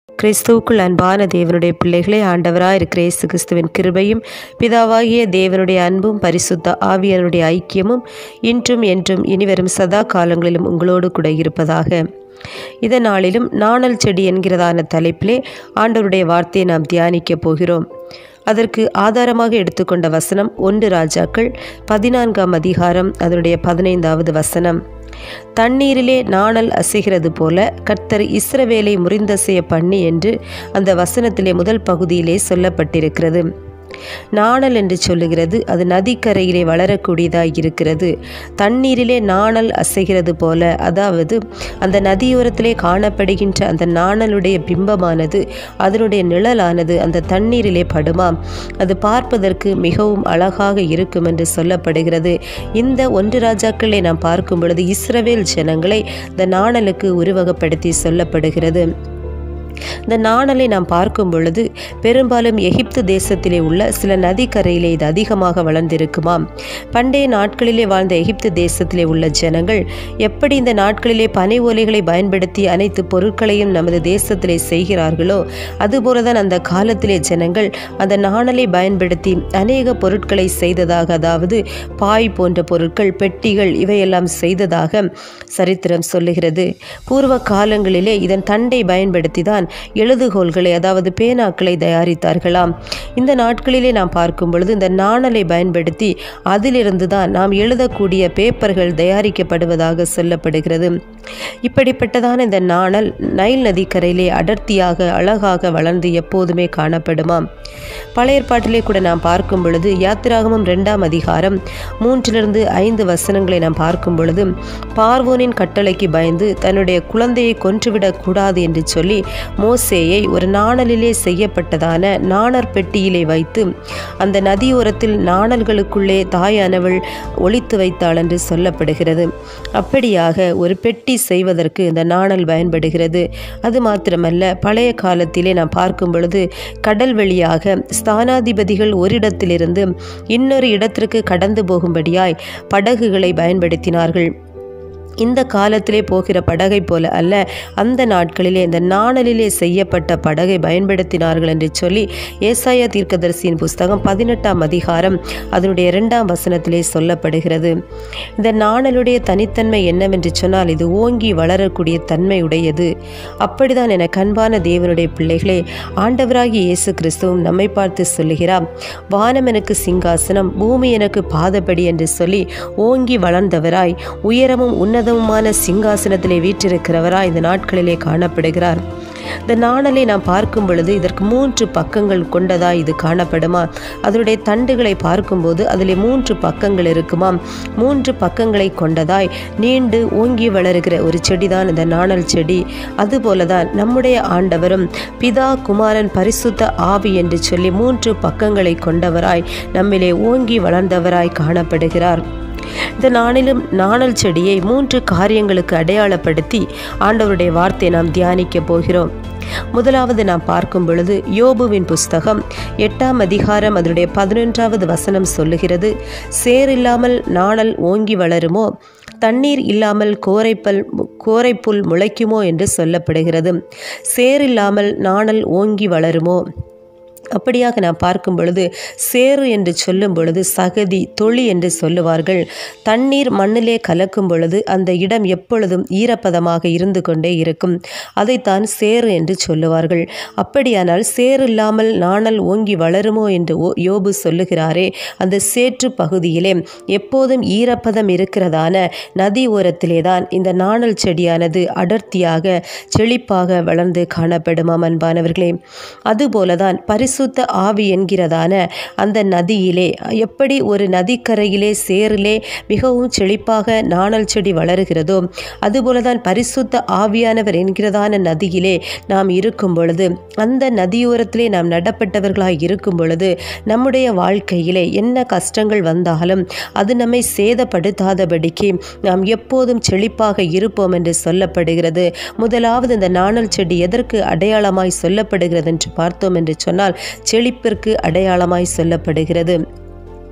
கிறிஸ்துவுக்குள் அன்பான தேவனுடைய பிள்ளைகளே ஆண்டவராக இருக்கிற இயேசு கிறிஸ்துவின் கிருபையும் பிதாவாகிய தேவனுடைய அன்பும் பரிசுத்த ஆவியனுடைய ஐக்கியமும் இன்றும் என்றும் இனிவரும் சதா காலங்களிலும் உங்களோடு கூட இருப்பதாக இதனாளிலும் நாணல் செடி என்கிறதான தலைப்பிலே ஆண்டவருடைய வார்த்தையை நாம் தியானிக்கப் போகிறோம் அதற்கு ஆதாரமாக எடுத்துக்கொண்ட வசனம் ஒன்று ராஜாக்கள் பதினான்காம் அதிகாரம் அதனுடைய பதினைந்தாவது வசனம் தண்ணீரிலே நாணல் அசைகிறது போல கர்த்தர் இஸ்ரவேலை முறிந்தசைய பண்ணி என்று அந்த வசனத்திலே முதல் பகுதியிலே சொல்லப்பட்டிருக்கிறது நாணல் என்று சொல்லுகிறது அது நதிக்கரையிலே வளரக்கூடியதாய் இருக்கிறது தண்ணீரிலே நாணல் அசைகிறது போல அதாவது அந்த நதியோரத்திலே காணப்படுகின்ற அந்த நாணலுடைய பிம்பமானது அதனுடைய நிழலானது அந்த தண்ணீரிலே படுமாம் அது பார்ப்பதற்கு மிகவும் அழகாக இருக்கும் என்று சொல்லப்படுகிறது இந்த ஒன்று ராஜாக்களை நாம் பார்க்கும் பொழுது இஸ்ரவேல் ஜனங்களை இந்த நாணலுக்கு உருவகப்படுத்தி சொல்லப்படுகிறது இந்த நாணலை நாம் பார்க்கும் பொழுது பெரும்பாலும் எகிப்து தேசத்திலே உள்ள சில நதிக்கரையிலே இது அதிகமாக வளர்ந்திருக்குமாம் பண்டைய நாட்களிலே வாழ்ந்த எகிப்து தேசத்திலே உள்ள ஜனங்கள் எப்படி இந்த நாட்களிலே பனை ஓலைகளை பயன்படுத்தி அனைத்து பொருட்களையும் நமது தேசத்திலே செய்கிறார்களோ அதுபோலதான் அந்த காலத்திலே ஜனங்கள் அந்த நாணலை பயன்படுத்தி அநேக பொருட்களை செய்ததாக அதாவது பாய் போன்ற பொருட்கள் பெட்டிகள் இவையெல்லாம் செய்ததாக சரித்திரம் சொல்லுகிறது பூர்வ காலங்களிலே இதன் தண்டை பயன்படுத்தி தான் எழுதுகோள்களை அதாவது பேனாக்களை தயாரித்தார்களாம் இந்த நாட்களிலே நாம் பார்க்கும் பொழுது இந்த நாணலை பயன்படுத்தி அதிலிருந்து தான் நாம் எழுதக்கூடிய பேப்பர்கள் தயாரிக்கப்படுவதாக சொல்லப்படுகிறது இப்படிப்பட்டதான இந்த நாணல் நைல் நதிக்கரையிலே அடர்த்தியாக அழகாக வளர்ந்து எப்போதுமே காணப்படுமாம் பழைய ஏற்பாட்டிலே கூட நாம் பார்க்கும் பொழுது யாத்திராகமம் ரெண்டாம் அதிகாரம் மூன்றிலிருந்து ஐந்து வசனங்களை நாம் பார்க்கும் பொழுது பார்வோனின் கட்டளைக்கு பயந்து தன்னுடைய குழந்தையை கொன்றுவிடக் கூடாது என்று சொல்லி மோசேயை ஒரு நாணலிலே செய்யப்பட்டதான நாணர் பெட்டியிலே வைத்து அந்த நதியோரத்தில் நாணல்களுக்குள்ளே தாயானவள் ஒளித்து வைத்தாள் என்று சொல்லப்படுகிறது அப்படியாக ஒரு பெட்டி செய்வதற்கு இந்த நாணல் பயன்படுகிறது அது மாத்திரமல்ல பழைய காலத்திலே நாம் பார்க்கும் பொழுது கடல் வழியாக ஸ்தானாதிபதிகள் ஒரு இடத்திலிருந்து இன்னொரு இடத்திற்கு கடந்து போகும்படியாய் படகுகளை பயன்படுத்தினார்கள் இந்த காலத்திலே போகிற படகை போல அல்ல அந்த நாட்களிலே இந்த நாணலிலே செய்யப்பட்ட படகை பயன்படுத்தினார்கள் என்று சொல்லி ஏசாயா தீர்க்கதரிசியின் புஸ்தகம் பதினெட்டாம் அதிகாரம் அதனுடைய இரண்டாம் வசனத்திலே சொல்லப்படுகிறது இந்த நாணலுடைய தனித்தன்மை என்னவென்று சொன்னால் இது ஓங்கி வளரக்கூடிய தன்மை உடையது அப்படிதான் என கண்பான தேவனுடைய பிள்ளைகளே ஆண்டவராகி இயேசு கிறிஸ்துவும் நம்மை பார்த்து சொல்லுகிறார் வானம் எனக்கு சிங்காசனம் பூமி எனக்கு பாதப்படி என்று சொல்லி ஓங்கி வளர்ந்தவராய் உயரமும் உன்னத உன்னதமான சிங்காசனத்திலே வீற்றிருக்கிறவரா இந்த நாட்களிலே காணப்படுகிறார் இந்த நாணலை நாம் பார்க்கும் பொழுது இதற்கு மூன்று பக்கங்கள் கொண்டதா இது காணப்படுமா அதனுடைய தண்டுகளை பார்க்கும்போது அதில் மூன்று பக்கங்கள் இருக்குமாம் மூன்று பக்கங்களை கொண்டதாய் நீண்டு ஓங்கி வளருகிற ஒரு செடிதான் இந்த நாணல் செடி அதுபோலதான் நம்முடைய ஆண்டவரும் பிதா குமாரன் பரிசுத்த ஆவி என்று சொல்லி மூன்று பக்கங்களை கொண்டவராய் நம்மிலே ஓங்கி வளர்ந்தவராய் காணப்படுகிறார் இந்த நாணிலும் நாணல் செடியை மூன்று காரியங்களுக்கு அடையாளப்படுத்தி ஆண்டவருடைய வார்த்தையை நாம் தியானிக்க போகிறோம் முதலாவது நாம் பார்க்கும் பொழுது யோபுவின் புஸ்தகம் எட்டாம் அதிகாரம் அதனுடைய பதினொன்றாவது வசனம் சொல்லுகிறது சேரில்லாமல் நாணல் ஓங்கி வளருமோ தண்ணீர் இல்லாமல் கோரைப்பல் கோரைப்புல் முளைக்குமோ என்று சொல்லப்படுகிறது சேரில்லாமல் நாணல் ஓங்கி வளருமோ அப்படியாக நாம் பார்க்கும் பொழுது சேறு என்று சொல்லும் பொழுது சகதி தொளி என்று சொல்லுவார்கள் தண்ணீர் மண்ணிலே கலக்கும் பொழுது அந்த இடம் எப்பொழுதும் ஈரப்பதமாக இருந்து கொண்டே இருக்கும் அதைத்தான் சேறு என்று சொல்லுவார்கள் அப்படியானால் சேறு இல்லாமல் நாணல் ஓங்கி வளருமோ என்று யோபு சொல்லுகிறாரே அந்த சேற்று பகுதியிலே எப்போதும் ஈரப்பதம் இருக்கிறதான நதி ஓரத்திலே தான் இந்த நாணல் செடியானது அடர்த்தியாக செழிப்பாக வளர்ந்து காணப்படுமாம் அன்பானவர்களே அதுபோலதான் பரிசு பரிசுத்த ஆவி என்கிறதான அந்த நதியிலே எப்படி ஒரு நதிக்கரையிலே சேரிலே மிகவும் செழிப்பாக நாணல் செடி வளருகிறதோ அதுபோலதான் பரிசுத்த ஆவியானவர் என்கிறதான நதியிலே நாம் இருக்கும் பொழுது அந்த நதியோரத்திலே நாம் நடப்பட்டவர்களாக இருக்கும் பொழுது நம்முடைய வாழ்க்கையிலே என்ன கஷ்டங்கள் வந்தாலும் அது நம்மை சேதப்படுத்தாதபடிக்கு நாம் எப்போதும் செழிப்பாக இருப்போம் என்று சொல்லப்படுகிறது முதலாவது இந்த நாணல் செடி எதற்கு அடையாளமாய் சொல்லப்படுகிறது என்று பார்த்தோம் என்று சொன்னால் செழிப்பிற்கு அடையாளமாய் சொல்லப்படுகிறது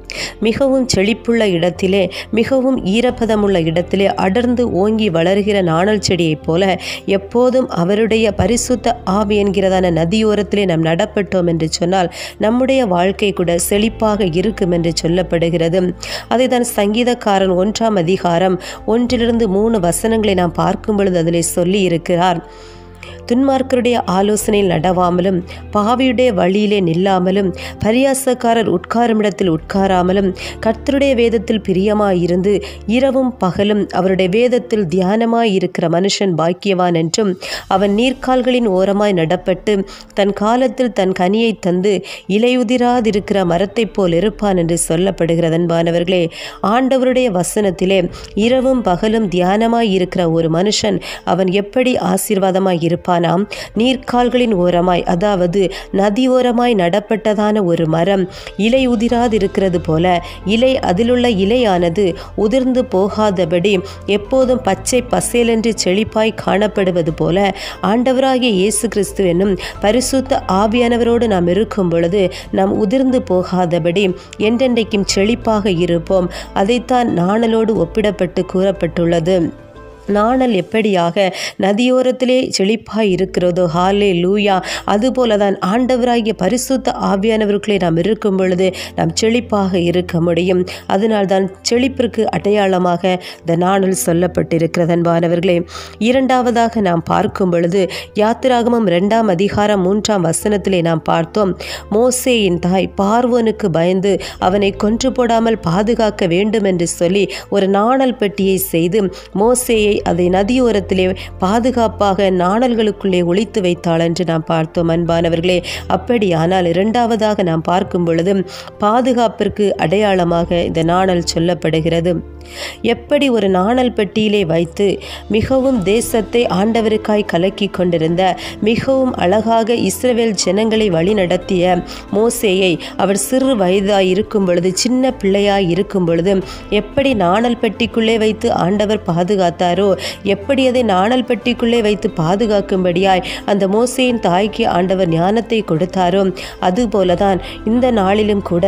மிகவும் செழிப்புள்ள இடத்திலே மிகவும் ஈரப்பதமுள்ள இடத்திலே அடர்ந்து ஓங்கி வளர்கிற நாணல் செடியைப் போல எப்போதும் அவருடைய பரிசுத்த ஆவி என்கிறதான நதியோரத்திலே நாம் நடப்பட்டோம் என்று சொன்னால் நம்முடைய வாழ்க்கை கூட செழிப்பாக இருக்கும் என்று சொல்லப்படுகிறது அதை தான் சங்கீதக்காரன் ஒன்றாம் அதிகாரம் ஒன்றிலிருந்து மூணு வசனங்களை நாம் பார்க்கும் பொழுது அதிலே சொல்லி இருக்கிறார் துன்மார்க்கருடைய ஆலோசனையில் நடவாமலும் பாவியுடைய வழியிலே நில்லாமலும் பரியாசக்காரர் உட்காரும் இடத்தில் உட்காராமலும் கர்த்தருடைய வேதத்தில் பிரியமாயிருந்து இரவும் பகலும் அவருடைய வேதத்தில் தியானமாயிருக்கிற மனுஷன் பாக்கியவான் என்றும் அவன் நீர்க்கால்களின் ஓரமாய் நடப்பட்டு தன் காலத்தில் தன் கனியை தந்து இலையுதிராதிருக்கிற மரத்தைப் போல் இருப்பான் என்று சொல்லப்படுகிறது அன்பானவர்களே ஆண்டவருடைய வசனத்திலே இரவும் பகலும் தியானமாய் இருக்கிற ஒரு மனுஷன் அவன் எப்படி ஆசீர்வாதமாய் இருப்பானாம் நீர்க்கால்களின் ஓரமாய் அதாவது நதியோரமாய் நடப்பட்டதான ஒரு மரம் இலை உதிராதிருக்கிறது போல இலை அதிலுள்ள இலையானது உதிர்ந்து போகாதபடி எப்போதும் பச்சை பசேலென்று செழிப்பாய் காணப்படுவது போல ஆண்டவராகிய இயேசு கிறிஸ்து என்னும் பரிசுத்த ஆவியானவரோடு நாம் இருக்கும் பொழுது நாம் உதிர்ந்து போகாதபடி என்றென்றைக்கும் செழிப்பாக இருப்போம் அதைத்தான் நாணலோடு ஒப்பிடப்பட்டு கூறப்பட்டுள்ளது நாணல் எப்படியாக நதியோரத்திலே செழிப்பாய் இருக்கிறதோ ஹாலே லூயா அதுபோல தான் ஆண்டவராகிய பரிசுத்த ஆவியானவர்களே நாம் இருக்கும் பொழுது நாம் செழிப்பாக இருக்க முடியும் அதனால் தான் செழிப்பிற்கு அடையாளமாக இந்த நாணல் சொல்லப்பட்டிருக்கிறது அன்பானவர்களே இரண்டாவதாக நாம் பார்க்கும் பொழுது யாத்திராகமம் ரெண்டாம் அதிகாரம் மூன்றாம் வசனத்திலே நாம் பார்த்தோம் மோசேயின் தாய் பார்வோனுக்கு பயந்து அவனை கொன்று போடாமல் பாதுகாக்க வேண்டும் என்று சொல்லி ஒரு நாணல் பெட்டியை செய்து மோசேயை அதை நதியோரத்திலே பாதுகாப்பாக நாணல்களுக்குள்ளே ஒளித்து வைத்தாள் என்று நாம் பார்த்தோம் அன்பானவர்களே அப்படியானால் இரண்டாவதாக நாம் பார்க்கும் பொழுது பாதுகாப்பிற்கு அடையாளமாக இந்த நாணல் சொல்லப்படுகிறது எப்படி ஒரு நாணல் பெட்டியிலே வைத்து மிகவும் தேசத்தை ஆண்டவருக்காய் கலக்கி கொண்டிருந்த மிகவும் அழகாக இஸ்ரவேல் ஜனங்களை வழிநடத்திய மோசேயை அவர் சிறு வயதாய் இருக்கும் பொழுது சின்ன பிள்ளையாய் இருக்கும் பொழுது எப்படி நாணல் பெட்டிக்குள்ளே வைத்து ஆண்டவர் பாதுகாத்தாரோ எப்படி அதை நாணல் பெட்டிக்குள்ளே வைத்து பாதுகாக்கும்படியாய் அந்த மோசையின் தாய்க்கு ஆண்டவர் ஞானத்தை கொடுத்தாரோ அதுபோலதான் இந்த நாளிலும் கூட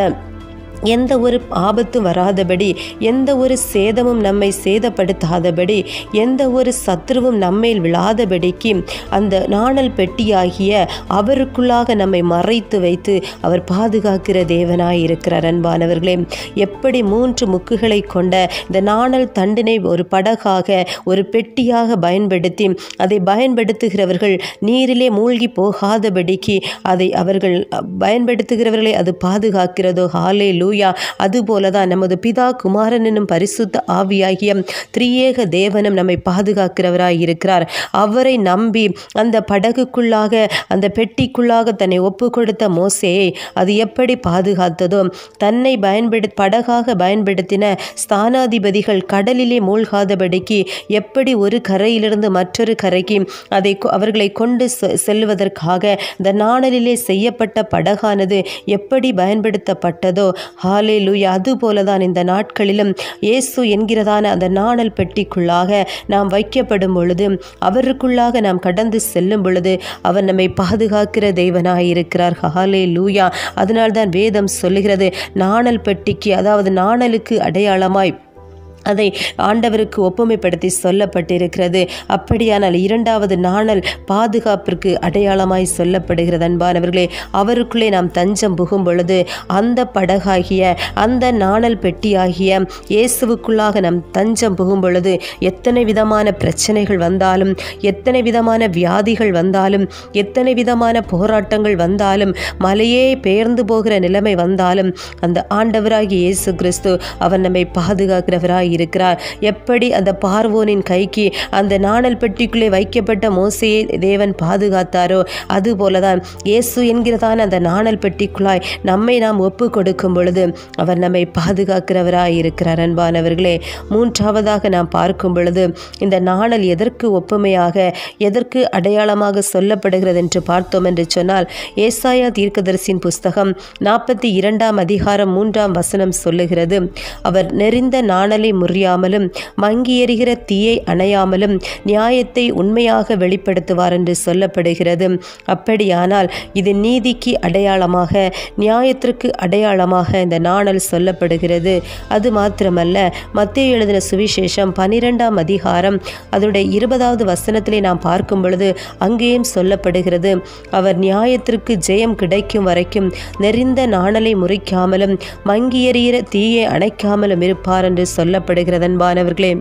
எந்த ஒரு ஆபத்தும் வராதபடி எந்த ஒரு சேதமும் நம்மை சேதப்படுத்தாதபடி எந்த ஒரு சத்ருவும் நம்மேல் விழாதபடிக்கு அந்த நாணல் பெட்டியாகிய அவருக்குள்ளாக நம்மை மறைத்து வைத்து அவர் பாதுகாக்கிற தேவனாய் இருக்கிறார் அன்பானவர்களே எப்படி மூன்று முக்குகளை கொண்ட இந்த நாணல் தண்டினை ஒரு படகாக ஒரு பெட்டியாக பயன்படுத்தி அதை பயன்படுத்துகிறவர்கள் நீரிலே மூழ்கி போகாதபடிக்கு அதை அவர்கள் பயன்படுத்துகிறவர்களை அது பாதுகாக்கிறதோ ஹாலே லூயா அதுபோல தான் நமது பிதா குமாரன் என்னும் பரிசுத்த ஆவியாகிய திரியேக தேவனும் நம்மை பாதுகாக்கிறவராய் இருக்கிறார் அவரை நம்பி அந்த படகுக்குள்ளாக அந்த பெட்டிக்குள்ளாக தன்னை ஒப்பு கொடுத்த மோசேயை அது எப்படி பாதுகாத்ததோ தன்னை பயன்படு படகாக பயன்படுத்தின ஸ்தானாதிபதிகள் கடலிலே மூழ்காதபடிக்கு எப்படி ஒரு கரையிலிருந்து மற்றொரு கரைக்கு அதை கொ- அவர்களை கொண்டு செ- செல்வதற்காக இந்த நாணலிலே செய்யப்பட்ட படகானது எப்படி பயன்படுத்தப்பட்டதோ ஹாலே லூயா அதுபோல தான் இந்த நாட்களிலும் இயேசு என்கிறதான அந்த நாணல் பெட்டிக்குள்ளாக நாம் வைக்கப்படும் பொழுது அவருக்குள்ளாக நாம் கடந்து செல்லும் பொழுது அவர் நம்மை பாதுகாக்கிற தெய்வனாய் இருக்கிறார் ஹாலே லூயா அதனால்தான் வேதம் சொல்லுகிறது நாணல் பெட்டிக்கு அதாவது நாணலுக்கு அடையாளமாய் அதை ஆண்டவருக்கு ஒப்புமைப்படுத்தி சொல்லப்பட்டிருக்கிறது அப்படியானால் இரண்டாவது நாணல் பாதுகாப்பிற்கு அடையாளமாய் சொல்லப்படுகிறது அன்பானவர்களே அவருக்குள்ளே நாம் தஞ்சம் புகும் பொழுது அந்த படகாகிய அந்த நாணல் பெட்டியாகிய இயேசுவுக்குள்ளாக நாம் தஞ்சம் புகும் பொழுது எத்தனை விதமான பிரச்சனைகள் வந்தாலும் எத்தனை விதமான வியாதிகள் வந்தாலும் எத்தனை விதமான போராட்டங்கள் வந்தாலும் மலையே பெயர்ந்து போகிற நிலைமை வந்தாலும் அந்த ஆண்டவராகிய இயேசு கிறிஸ்து அவர் நம்மை பாதுகாக்கிறவராய் இருக்கிறார் எப்படி அந்த பார்வோனின் கைக்கு அந்த நாணல் பெட்டிக்குள்ளே வைக்கப்பட்ட மோசையை தேவன் பாதுகாத்தாரோ அதுபோலதான் இயேசு என்கிறதான அந்த நாணல் பெட்டிக்குள்ளாய் நம்மை நாம் ஒப்பு கொடுக்கும் பொழுது அவர் நம்மை பாதுகாக்கிறவராய் இருக்கிறார் அன்பானவர்களே மூன்றாவதாக நாம் பார்க்கும் பொழுது இந்த நாணல் எதற்கு ஒப்புமையாக எதற்கு அடையாளமாக சொல்லப்படுகிறது என்று பார்த்தோம் என்று சொன்னால் ஏசாயா தீர்க்கதரிசியின் புஸ்தகம் நாற்பத்தி இரண்டாம் அதிகாரம் மூன்றாம் வசனம் சொல்லுகிறது அவர் நெறிந்த நாணலை முறியாமலும் மங்கி எறிகிற தீயை அணையாமலும் நியாயத்தை உண்மையாக வெளிப்படுத்துவார் என்று சொல்லப்படுகிறது அப்படியானால் இது நீதிக்கு அடையாளமாக நியாயத்திற்கு அடையாளமாக இந்த நாணல் சொல்லப்படுகிறது அது மாத்திரமல்ல மத்திய எழுதின சுவிசேஷம் பனிரெண்டாம் அதிகாரம் அதனுடைய இருபதாவது வசனத்திலே நாம் பார்க்கும் பொழுது அங்கேயும் சொல்லப்படுகிறது அவர் நியாயத்திற்கு ஜெயம் கிடைக்கும் வரைக்கும் நெறிந்த நாணலை முறிக்காமலும் மங்கி எறிகிற தீயை அணைக்காமலும் இருப்பார் என்று சொல்லப்படுகிறது அன்பானவர்களே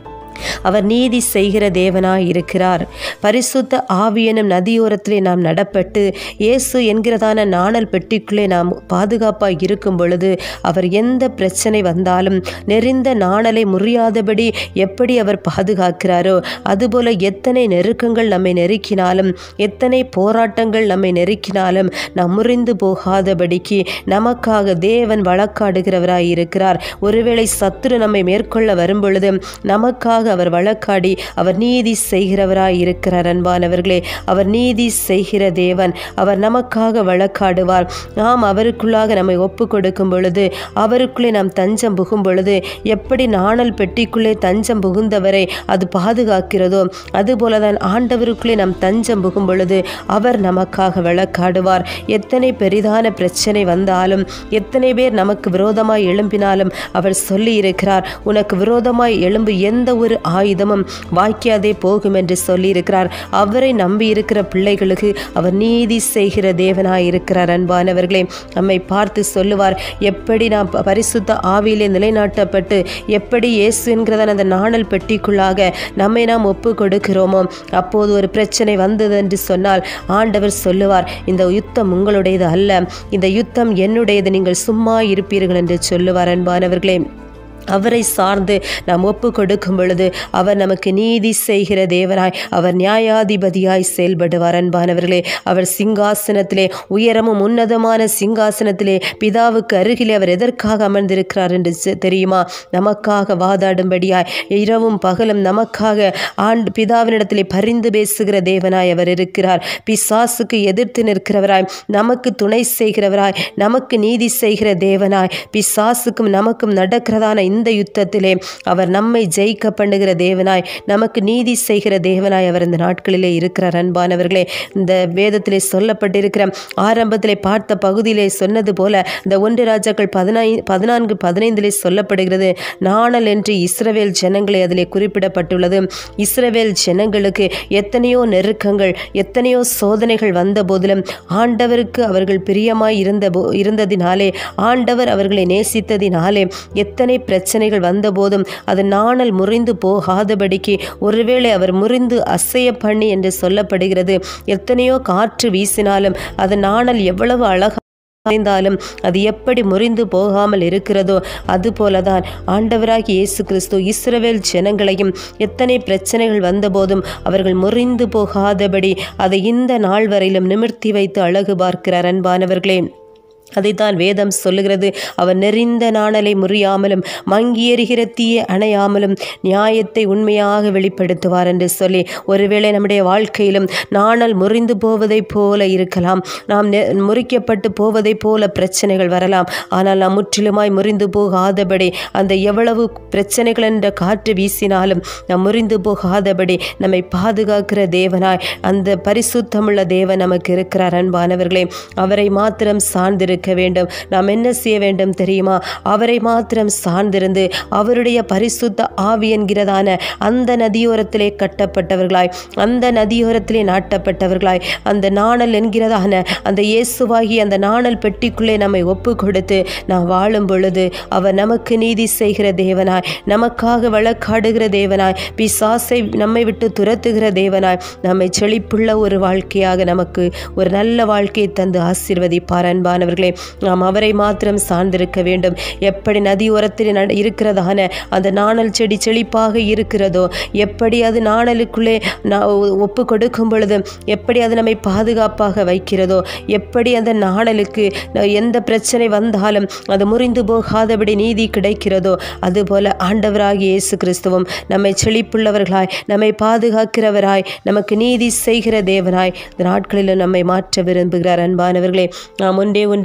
அவர் நீதி செய்கிற தேவனாய் இருக்கிறார் பரிசுத்த ஆவியனும் நதியோரத்திலே நாம் நடப்பட்டு இயேசு என்கிறதான நாணல் பெட்டிக்குள்ளே நாம் பாதுகாப்பாய் இருக்கும் பொழுது அவர் எந்த பிரச்சனை வந்தாலும் நெறிந்த நாணலை முறியாதபடி எப்படி அவர் பாதுகாக்கிறாரோ அதுபோல எத்தனை நெருக்கங்கள் நம்மை நெருக்கினாலும் எத்தனை போராட்டங்கள் நம்மை நெருக்கினாலும் நாம் முறிந்து போகாதபடிக்கு நமக்காக தேவன் வழக்காடுகிறவராய் இருக்கிறார் ஒருவேளை சத்துரு நம்மை மேற்கொள்ள வரும் பொழுது நமக்காக அவர் வழக்காடி அவர் நீதி செய்கிறவராய் இருக்கிறார் அன்பானவர்களே அவர் நீதி செய்கிற தேவன் அவர் நமக்காக வழக்காடுவார் நாம் அவருக்குள்ளாக நம்மை ஒப்பு கொடுக்கும் பொழுது அவருக்குள்ளே நாம் தஞ்சம் புகும் பொழுது எப்படி நாணல் பெட்டிக்குள்ளே தஞ்சம் புகுந்தவரை அது பாதுகாக்கிறதோ அதுபோல தான் ஆண்டவருக்குள்ளே நாம் தஞ்சம் புகும் பொழுது அவர் நமக்காக வழக்காடுவார் எத்தனை பெரிதான பிரச்சனை வந்தாலும் எத்தனை பேர் நமக்கு விரோதமாய் எழும்பினாலும் அவர் சொல்லி இருக்கிறார் உனக்கு விரோதமாய் எழும்பு எந்த ஒரு ஆயுதமும் வாய்க்காதே போகும் என்று சொல்லியிருக்கிறார் அவரை நம்பி இருக்கிற பிள்ளைகளுக்கு அவர் நீதி செய்கிற தேவனாய் இருக்கிறார் அன்பானவர்களே நம்மை பார்த்து சொல்லுவார் எப்படி நாம் ப- பரிசுத்த ஆவியிலே நிலைநாட்டப்பட்டு எப்படி இயேசு என்கிறதான அந்த நாணல் பெட்டிக்குள்ளாக நம்மை நாம் ஒப்பு கொடுக்கிறோமோ அப்போது ஒரு பிரச்சனை வந்தது என்று சொன்னால் ஆண்டவர் சொல்லுவார் இந்த யுத்தம் உங்களுடையது அல்ல இந்த யுத்தம் என்னுடையது நீங்கள் சும்மா இருப்பீர்கள் என்று சொல்லுவார் அன்பானவர்களே அவரை சார்ந்து நாம் ஒப்பு கொடுக்கும் பொழுது அவர் நமக்கு நீதி செய்கிற தேவனாய் அவர் நியாயாதிபதியாய் செயல்படுவார் அன்பானவர்களே அவர் சிங்காசனத்திலே உயரமும் உன்னதமான சிங்காசனத்திலே பிதாவுக்கு அருகிலே அவர் எதற்காக அமர்ந்திருக்கிறார் என்று செ- தெரியுமா நமக்காக வாதாடும்படியாய் இரவும் பகலும் நமக்காக ஆண்டு பிதாவினிடத்திலே பரிந்து பேசுகிற தேவனாய் அவர் இருக்கிறார் பிசாசுக்கு எதிர்த்து நிற்கிறவராய் நமக்கு துணை செய்கிறவராய் நமக்கு நீதி செய்கிற தேவனாய் பிசாசுக்கும் நமக்கும் நடக்கிறதான இந்த யுத்தத்திலே அவர் நம்மை ஜெயிக்க பண்ணுகிற தேவனாய் நமக்கு நீதி செய்கிற தேவனாய் அவர் இந்த நாட்களிலே இருக்கிறார் அன்பானவர்களே இந்த வேதத்திலே சொல்லப்பட்டிருக்கிற ஆரம்பத்திலே பார்த்த பகுதியிலே சொன்னது போல இந்த ஒன்று ராஜாக்கள் பதினை பதினான்கு பதினைந்திலே சொல்லப்படுகிறது நாணல் என்று இஸ்ரவேல் ஜனங்களை அதிலே குறிப்பிடப்பட்டுள்ளது இஸ்ரவேல் ஜனங்களுக்கு எத்தனையோ நெருக்கங்கள் எத்தனையோ சோதனைகள் வந்த போதிலும் ஆண்டவருக்கு அவர்கள் பிரியமாய் இருந்த போ இருந்ததினாலே ஆண்டவர் அவர்களை நேசித்ததினாலே எத்தனை பிரச்சனைகள் வந்தபோதும் அது நாணல் முறிந்து போகாதபடிக்கு ஒருவேளை அவர் முறிந்து அசைய பண்ணி என்று சொல்லப்படுகிறது எத்தனையோ காற்று வீசினாலும் அது நாணல் எவ்வளவு அழகா இருந்தாலும் அது எப்படி முறிந்து போகாமல் இருக்கிறதோ அதுபோலதான் ஆண்டவராகிய இயேசு கிறிஸ்து இஸ்ரவேல் ஜனங்களையும் எத்தனை பிரச்சனைகள் வந்தபோதும் அவர்கள் முறிந்து போகாதபடி அதை இந்த நாள் வரையிலும் நிமிர்த்தி வைத்து அழகு பார்க்கிறார் அன்பானவர்களே அதைத்தான் வேதம் சொல்லுகிறது அவர் நெறிந்த நாணலை முறியாமலும் மங்கி எறிகிற தீயை அணையாமலும் நியாயத்தை உண்மையாக வெளிப்படுத்துவார் என்று சொல்லி ஒருவேளை நம்முடைய வாழ்க்கையிலும் நாணல் முறிந்து போவதைப் போல இருக்கலாம் நாம் நெ- முறிக்கப்பட்டு போவதைப் போல பிரச்சனைகள் வரலாம் ஆனால் நாம் முற்றிலுமாய் முறிந்து போகாதபடி அந்த எவ்வளவு பிரச்சனைகள் என்ற காற்று வீசினாலும் நாம் முறிந்து போகாதபடி நம்மை பாதுகாக்கிற தேவனாய் அந்த பரிசுத்தமுள்ள தேவன் நமக்கு இருக்கிறார் அன்பானவர்களே அவரை மாத்திரம் சார்ந்திருக்க வேண்டும் நாம் என்ன செய்ய வேண்டும் தெரியுமா அவரை மாத்திரம் சார்ந்திருந்து அவருடைய பரிசுத்த ஆவி என்கிறதான அந்த நதியோரத்திலே கட்டப்பட்டவர்களாய் அந்த நதியோரத்திலே நாட்டப்பட்டவர்களாய் அந்த நாணல் என்கிறதான அந்த இயேசுவாகி அந்த நாணல் பெட்டிக்குள்ளே நம்மை ஒப்பு கொடுத்து நாம் வாழும் பொழுது அவர் நமக்கு நீதி செய்கிற தேவனாய் நமக்காக வழக்காடுகிற தேவனாய் பிசாசை நம்மை விட்டு துரத்துகிற தேவனாய் நம்மை செழிப்புள்ள ஒரு வாழ்க்கையாக நமக்கு ஒரு நல்ல வாழ்க்கையை தந்து ஆசீர்வதிப்பார் அன்பானவர்களே நாம் அவரை மாத்திரம் சார்ந்திருக்க வேண்டும் எப்படி நதியோரத்தில் நட- இருக்கிறதான அந்த நாணல் செடி செழிப்பாக இருக்கிறதோ எப்படி அது நாணலுக்குள்ளே நா- ஒப்பு கொடுக்கும் பொழுது எப்படி அது நம்மை பாதுகாப்பாக வைக்கிறதோ எப்படி அந்த நாணலுக்கு ந- எந்த பிரச்சனை வந்தாலும் அது முறிந்து போகாதபடி நீதி கிடைக்கிறதோ அதுபோல ஆண்டவராகிய இயேசு கிறிஸ்துவும் நம்மை செழிப்புள்ளவர்களாய் நம்மை பாதுகாக்கிறவராய் நமக்கு நீதி செய்கிற தேவனாய் இந்த நாட்களில் நம்மை மாற்ற விரும்புகிறார் அன்பானவர்களே நாம் ஒன்றே ஒன்று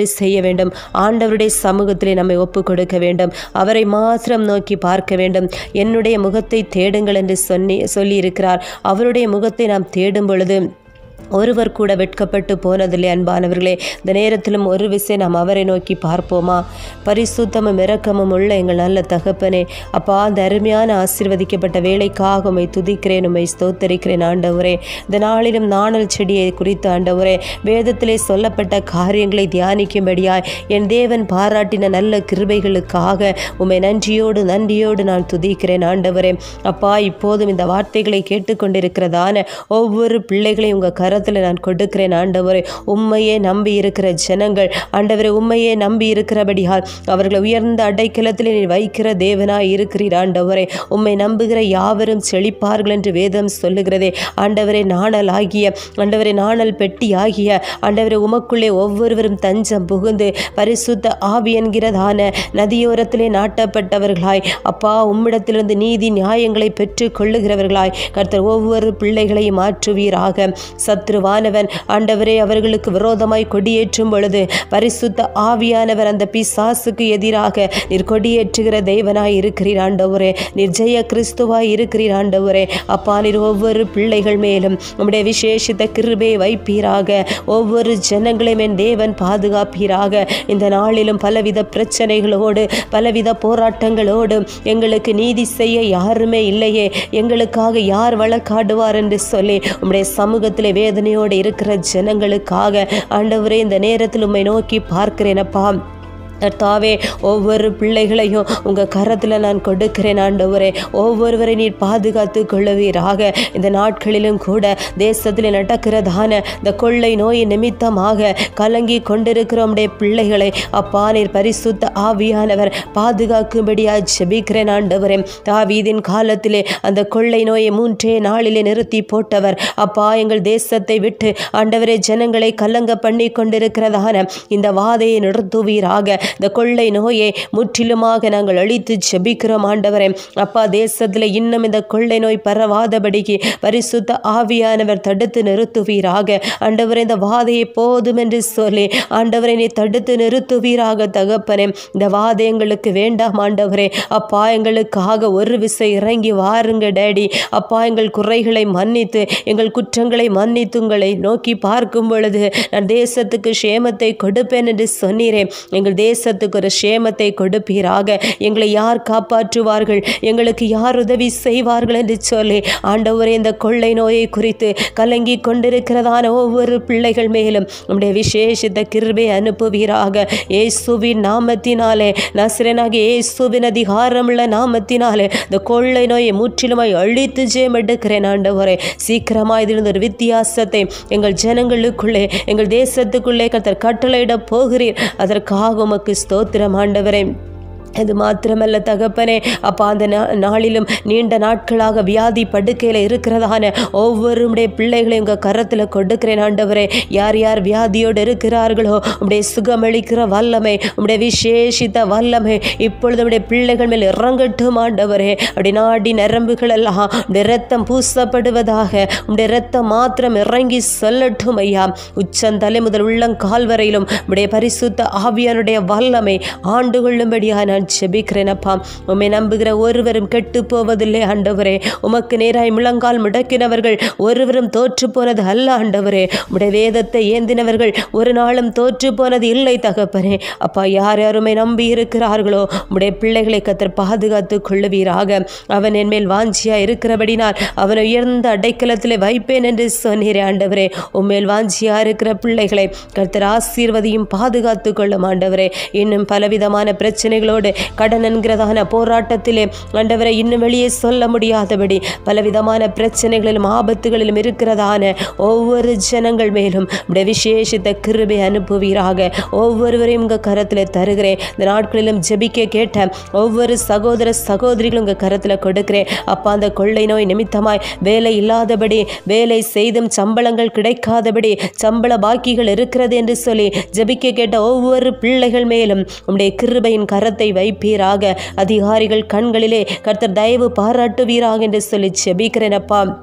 செய்ய வேண்டும் ஆண்டவருடைய சமூகத்திலே நம்மை ஒப்பு கொடுக்க வேண்டும் அவரை மாத்திரம் நோக்கி பார்க்க வேண்டும் என்னுடைய முகத்தை தேடுங்கள் என்று சொல்லி சொல்லியிருக்கிறார் அவருடைய முகத்தை நாம் தேடும் பொழுது ஒருவர் கூட வெட்கப்பட்டு போனதில்லை அன்பானவர்களே இந்த நேரத்திலும் ஒரு விசை நாம் அவரை நோக்கி பார்ப்போமா பரிசுத்தமும் இரக்கமும் உள்ள எங்கள் நல்ல தகப்பனே அப்பா அந்த அருமையான ஆசீர்வதிக்கப்பட்ட வேலைக்காக உம்மை துதிக்கிறேன் உம்மை ஸ்தோத்தரிக்கிறேன் ஆண்டவரே இந்த நாளிலும் நாணல் செடியை குறித்து ஆண்டவரே வேதத்திலே சொல்லப்பட்ட காரியங்களை தியானிக்கும்படியாய் என் தேவன் பாராட்டின நல்ல கிருபைகளுக்காக உம்மை நன்றியோடு நன்றியோடு நான் துதிக்கிறேன் ஆண்டவரே அப்பா இப்போதும் இந்த வார்த்தைகளை கேட்டுக்கொண்டிருக்கிறதான ஒவ்வொரு பிள்ளைகளையும் உங்கள் கரத்தில் நான் கொடுக்கிறேன் ஆண்டவரே உண்மையே நம்பி இருக்கிற ஜனங்கள் ஆண்டவரே உண்மையே நம்பி இருக்கிறபடியால் அவர்களை உயர்ந்த அடைக்கலத்தில் நீ வைக்கிற தேவனாய் இருக்கிறீர் ஆண்டவரே உம்மை நம்புகிற யாவரும் செழிப்பார்கள் என்று வேதம் சொல்லுகிறதே ஆண்டவரே நாணல் ஆகிய ஆண்டவரே நாணல் பெட்டி ஆகிய ஆண்டவரே உமக்குள்ளே ஒவ்வொருவரும் தஞ்சம் புகுந்து பரிசுத்த ஆவி என்கிறதான நதியோரத்திலே நாட்டப்பட்டவர்களாய் அப்பா உம்மிடத்திலிருந்து நீதி நியாயங்களை பெற்று கொள்ளுகிறவர்களாய் கர்த்தர் ஒவ்வொரு பிள்ளைகளையும் மாற்றுவீராக சத்ருவானவன் ஆண்டவரே அவர்களுக்கு விரோதமாய் கொடியேற்றும் பொழுது பரிசுத்த ஆவியானவர் அந்த பிசாசுக்கு எதிராக நீர் கொடியேற்றுகிற தெய்வனாய் இருக்கிறீர் ஆண்டவரே நீர் ஜெய கிறிஸ்துவாய் இருக்கிறீர் ஆண்டவரே அப்பா நீர் ஒவ்வொரு பிள்ளைகள் மேலும் உம்முடைய விசேஷித்த கிருபை வைப்பீராக ஒவ்வொரு ஜனங்களையும் என் தேவன் பாதுகாப்பீராக இந்த நாளிலும் பலவித பிரச்சனைகளோடு பலவித போராட்டங்களோடு எங்களுக்கு நீதி செய்ய யாருமே இல்லையே எங்களுக்காக யார் வழக்காடுவார் என்று சொல்லி உம்முடைய சமூகத்திலே வேதனையோடு இருக்கிற ஜனங்களுக்காக ஆண்டவரே இந்த நேரத்தில் உம்மை நோக்கி பார்க்கிறேனப்பா கர்த்தாவே ஒவ்வொரு பிள்ளைகளையும் உங்கள் கரத்தில் நான் கொடுக்கிறேன் ஆண்டவரே ஒவ்வொருவரை நீர் பாதுகாத்து கொள்ளுவீராக இந்த நாட்களிலும் கூட தேசத்தில் நடக்கிறதான இந்த கொள்ளை நோய் நிமித்தமாக கலங்கி கொண்டிருக்கிற உம்முடைய பிள்ளைகளை அப்பா நீர் பரிசுத்த ஆவியானவர் பாதுகாக்கும்படியாக ஜெபிக்கிறேன் ஆண்டவரே தாவீதின் காலத்திலே அந்த கொள்ளை நோயை மூன்றே நாளிலே நிறுத்தி போட்டவர் அப்பா எங்கள் தேசத்தை விட்டு ஆண்டவரே ஜனங்களை கலங்க பண்ணி கொண்டிருக்கிறதான இந்த வாதையை நிறுத்துவீராக இந்த கொள்ளை நோயை முற்றிலுமாக நாங்கள் அழித்து ஜெபிக்கிறோம் ஆண்டவரே அப்பா தேசத்தில் இன்னும் இந்த கொள்ளை நோய் பரவாதபடிக்கு பரிசுத்த ஆவியானவர் தடுத்து நிறுத்துவீராக ஆண்டவரே இந்த வாதையை போதும் என்று சொல்லி ஆண்டவரை நீ தடுத்து நிறுத்துவீராக தகப்பனே இந்த வாதை எங்களுக்கு வேண்டாம் ஆண்டவரே அப்பா எங்களுக்காக ஒரு விசை இறங்கி வாருங்க டேடி அப்பா எங்கள் குறைகளை மன்னித்து எங்கள் குற்றங்களை மன்னித்து உங்களை நோக்கி பார்க்கும் பொழுது நான் தேசத்துக்கு சேமத்தை கொடுப்பேன் என்று சொன்னீரேன் எங்கள் தேசத்துக்கு ஒரு சேமத்தை கொடுப்பீராக எங்களை யார் காப்பாற்றுவார்கள் எங்களுக்கு யார் உதவி செய்வார்கள் என்று சொல்லி ஆண்டவரே இந்த கொள்ளை நோயை குறித்து கலங்கி கொண்டிருக்கிறதான ஒவ்வொரு பிள்ளைகள் மேலும் உம்முடைய விசேஷித்த கிருபை அனுப்புவீராக இயேசுவின் நாமத்தினாலே நசிரனாகிய இயேசுவின் அதிகாரமுள்ள நாமத்தினாலே இந்த கொள்ளை நோயை முற்றிலுமாய் அழித்து ஜெயம் எடுக்கிறேன் ஆண்டவரே சீக்கிரமாக இதிலிருந்து ஒரு வித்தியாசத்தை எங்கள் ஜனங்களுக்குள்ளே எங்கள் தேசத்துக்குள்ளே கத்தர் கட்டளையிட போகிறீர் அதற்காக உமக்கு ஸ்தோத்திரம் ஆண்டவரே அது மாத்திரமல்ல தகப்பனே அப்பா அந்த நா- நாளிலும் நீண்ட நாட்களாக வியாதி படுக்கையில் இருக்கிறதான ஒவ்வொருடைய பிள்ளைகளையும் உங்கள் கரத்தில் கொடுக்கிறேன் ஆண்டவரே யார் யார் வியாதியோடு இருக்கிறார்களோ உடைய சுகமளிக்கிற வல்லமை உடைய விசேஷித்த வல்லமை இப்பொழுது உடைய பிள்ளைகள் மேல் இறங்கட்டும் ஆண்டவரே அப்படி நாடி நரம்புகள் எல்லாம் உடைய ரத்தம் பூசப்படுவதாக உடைய ரத்தம் மாத்திரம் இறங்கி சொல்லட்டும் ஐயா உச்சந்தலை முதல் உள்ளங்கால் வரையிலும் உடைய பரிசுத்த ஆவியானுடைய வல்லமை ஆண்டு கொள்ளும்படியாக நான் ஜெபிக்கிறேன் அப்பா உம்மை நம்புகிற ஒருவரும் கெட்டு போவதில்லை ஆண்டவரே உமக்கு நேராய் முழங்கால் முடக்கினவர்கள் ஒருவரும் தோற்று போனது அல்ல ஆண்டவரே உடைய வேதத்தை ஏந்தினவர்கள் ஒரு நாளும் தோற்று போனது இல்லை தகப்பனே அப்பா யார் யாருமே நம்பி இருக்கிறார்களோ உடைய பிள்ளைகளை கத்தர் பாதுகாத்து கொள்ளுவீராக அவன் என் மேல் வாஞ்சியா இருக்கிறபடினால் அவனை உயர்ந்த அடைக்கலத்திலே வைப்பேன் என்று சொன்னீரே ஆண்டவரே உம்மேல் வாஞ்சியா இருக்கிற பிள்ளைகளை கர்த்தர் ஆசீர்வதியும் பாதுகாத்து கொள்ளும் ஆண்டவரே இன்னும் பலவிதமான பிரச்சனைகளோடு கடன் என்கிறதான போராட்டத்திலே ஆண்டவரை இன்னும் வெளியே சொல்ல முடியாதபடி பலவிதமான பிரச்சனைகளிலும் ஆபத்துகளிலும் இருக்கிறதான ஒவ்வொரு ஜனங்கள் மேலும் உடைய விசேஷித்த கிருபை அனுப்புவீராக ஒவ்வொருவரையும் உங்கள் கரத்தில் தருகிறேன் இந்த நாட்களிலும் ஜெபிக்க கேட்ட ஒவ்வொரு சகோதர சகோதரிகளும் உங்கள் கரத்தில் கொடுக்கிறேன் அப்பா அந்த கொள்ளை நோய் நிமித்தமாய் வேலை இல்லாதபடி வேலை செய்தும் சம்பளங்கள் கிடைக்காதபடி சம்பள பாக்கிகள் இருக்கிறது என்று சொல்லி ஜெபிக்க கேட்ட ஒவ்வொரு பிள்ளைகள் மேலும் உம்முடைய கிருபையின் கரத்தை வைப்பீராக அதிகாரிகள் கண்களிலே கர்த்தர் தயவு பாராட்டுவீராக என்று சொல்லி ஜெபிக்கிறேன் அப்பா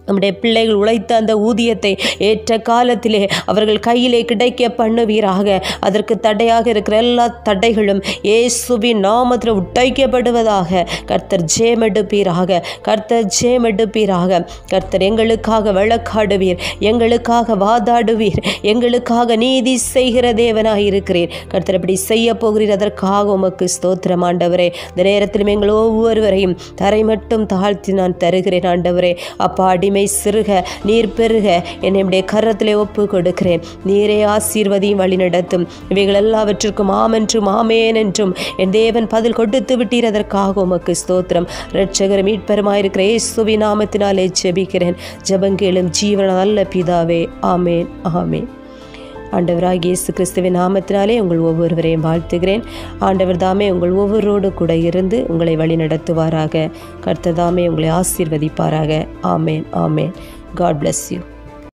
நம்முடைய பிள்ளைகள் உழைத்த அந்த ஊதியத்தை ஏற்ற காலத்திலே அவர்கள் கையிலே கிடைக்க பண்ணுவீராக அதற்கு தடையாக இருக்கிற எல்லா தடைகளும் இயேசுவின் நாமத்தில் உட்டைக்கப்படுவதாக கர்த்தர் ஜேமெடுப்பீராக கர்த்தர் ஜேமெடுப்பீராக கர்த்தர் எங்களுக்காக வழக்காடுவீர் எங்களுக்காக வாதாடுவீர் எங்களுக்காக நீதி செய்கிற தேவனாக இருக்கிறீர் கர்த்தர் இப்படி செய்ய போகிறீர் அதற்காக உமக்கு ஸ்தோத்திரம் ஆண்டவரே இந்த நேரத்திலும் எங்கள் ஒவ்வொருவரையும் தரை மட்டும் தாழ்த்தி நான் தருகிறேன் ஆண்டவரே அப்பா அடிமை சிறுக நீர் பெருக என்னுடைய கரத்திலே ஒப்பு கொடுக்கிறேன் நீரே ஆசீர்வதியும் வழி நடத்தும் இவைகள் எல்லாவற்றிற்கும் ஆமென்றும் ஆமேன் என்றும் என் தேவன் பதில் கொடுத்து விட்டீர் அதற்காக உமக்கு ஸ்தோத்திரம் இரட்சகர் மீட்பெருமாயிருக்கிற இயேசுவின் நாமத்தினாலே ஜெபிக்கிறேன் ஜெபங்கேளும் ஜீவன நல்ல பிதாவே ஆமேன் ஆமேன் ஆண்டவராகிய இயேசு கிறிஸ்துவின் நாமத்தினாலே உங்கள் ஒவ்வொருவரையும் வாழ்த்துகிறேன் ஆண்டவர் தாமே உங்கள் ஒவ்வொருவரோடு கூட இருந்து உங்களை வழி நடத்துவாராக கர்த்தர் தாமே உங்களை ஆசீர்வதிப்பாராக ஆமேன் ஆமேன் காட் bless யூ